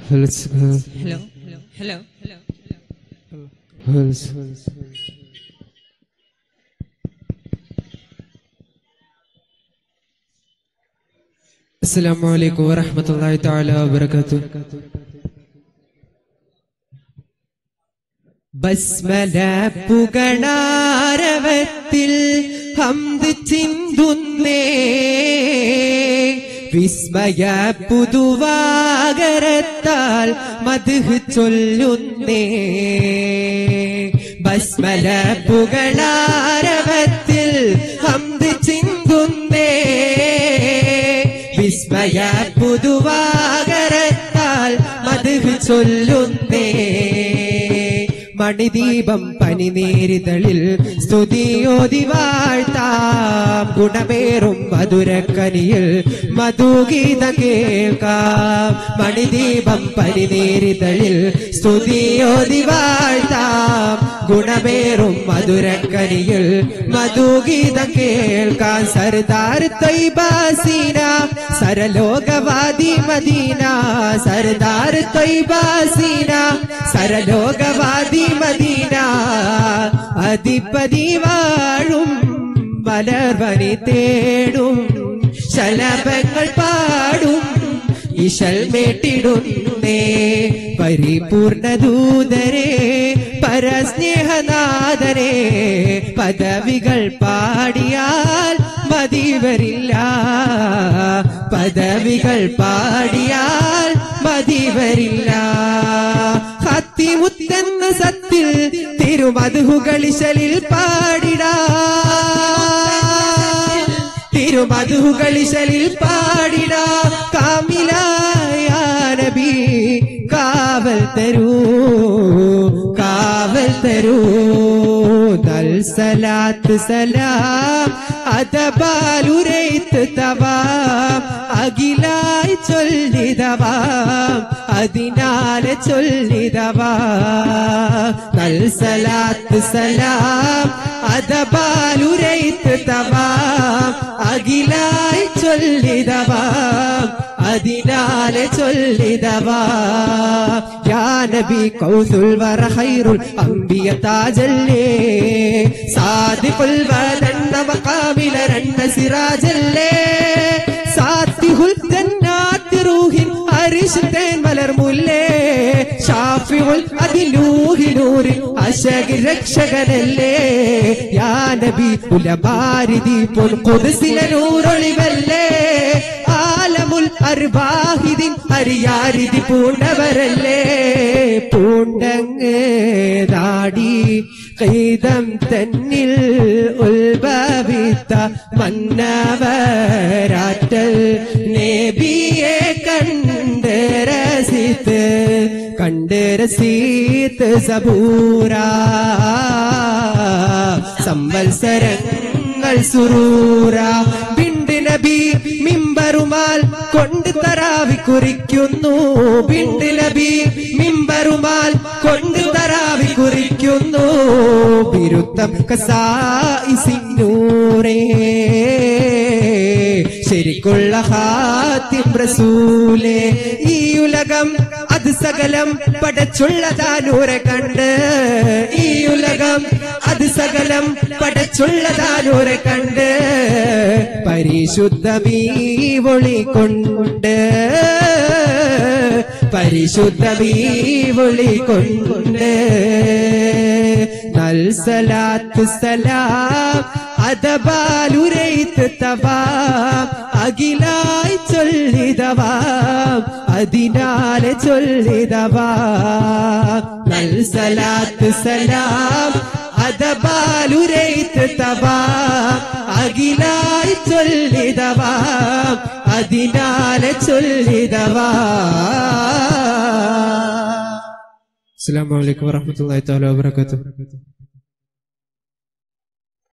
Let's go. Hello, hello, hello, hello. Let's السلام عليكم ورحمة الله تعالى وبركاته Basmala പുകണാരവത്തിൽ ഹംദ് ചിന്തുന്നേ വിസ്മയ പുതുവാകരത്താൽ മധുഹ് ചൊല്ലുന്നേ ബസ്മല പുകളാരവത്തിൽ ഹംദ് ചിന്തുന്നേ വിസ്മയ പുതുവാകരത്താൽ മധുഹ് ചൊല്ലുന്നേ മണിദീപം പനിനീരിതളിൽ സ്തുതിയോതി വാഴ്ത്താം ഗുണമേറും മധുരക്കനിയിൽ മധുഗീത കേൾക്കാം മണിദീപം പനിനീരിതളിൽ സ്തുതിയോതി വാഴ്ത്താം ഗുണമേറും മധുരക്കനിയിൽ മധുഗീത കേൾക്കാൻ സർദാർ തൈബാസീന സരലോകവാദി മദീന സർദാർ തൈബാസീന സരലോകവാദി മദീന അധിപതി വാഴും മലർവനി തേടും ശലഭങ്ങൾ പാടും ഇശൽ മേട്ടിടുന്നേ പരിപൂർണ ദൂതരെ പരസ്നേഹനാഥരെ പദവികൾ പാടിയാൽ മതിവരില്ല പദവികൾ പാടിയാൽ മതിവരില്ല ഹത്തിമുത്തെന്ന സത്തിൽ തിരുമധുകളിശലിൽ പാടിടാ തിരുമധുകളിശലിൽ പാടിടാ കാമിലായ നബി കാവൽ തരൂ കാവൽ തരൂ നൽ സലാത്ത് സലാം അതബാലുരൈത്ത് തവാം അഖിലായി ചൊല്ലിതവാം അതിനാലെ ചൊല്ലിതവാ നൽ സലാത്ത് സലാം അതബാലുരൈത്ത് തവാം അഖിലായി ചൊല്ലിതവാം അതിനാലെ ചൊല്ലിതവാ യാ നബി കൗസുൽ വറ ഖൈറുൽ അംബിയ താജല്ലേ സാദിഖുൽ വദന്ന മഖാമില രണ്ട സിറാജല്ലേ സാത്തിഹുൽ ജന്നാത്തി റൂഹിൻ അരിശ് തേൻ മലർമുല്ലേ ഷാഫിഉൽ അതിലൂഹി നൂറി അശകി രക്ഷകനല്ലേ യാ നബി ഉലമാരിതി പൊൻ ഖുദ്സിലെ നൂറൊളിവല്ലേ ആലമുൽ അർബാഹിദിൻ അരിയാരിതി പൂണ്ടവരല്ലേ പൂണ്ടങ്ങ് നാടി കൈതം തന്നിൽ ഉത്ഭവിത്ത മന്നവരാറ്റൽ നേബിയെ കണ്ട് രസിത്ത് കണ്ട് രസീത്ത് സബൂരാ സംവത്സരങ്ങൾ സുറൂര ബിണ്ട് നബി മിമ്പറുമാൽ കൊണ്ട് തറാവി കുറിക്കുന്നു ബിണ്ട് നബി മിമ്പറുമാൽ കൊണ്ട് തറാവി കുറിക്കുന്നു ബിരുത്തം കസായിസിന്നൂറേ ശരിക്കുള്ള ഹാത്തിം റസൂലേ ഈ ഉലകം അത് സകലം പടച്ചുള്ളതാനൂരെ കണ്ട് ഈ ഉലകം അത് സകലം പടച്ചുള്ളതാനൂരെ കണ്ട് പരിശുദ്ധമീ ഒളി കൊണ്ട് പരിശുദ്ധമീ ഒളി കൊണ്ട് നൽ സലാത്ത് സലാം അതബാലുരൈത്ത് തവാം അഖിലായി ചൊല്ലിതവാം അതിനാലെ ചൊല്ലിതവാം നൽ സലാത്ത് സലാം അതബാലുരൈത്ത് തവാം അഖിലായി ചൊല്ലിതവാം അതിനാലെ ചൊല്ലിതവാം അസ്സാം വലൈക്കും വാഹമത്തല്ലാ വാബർക്കാത്തു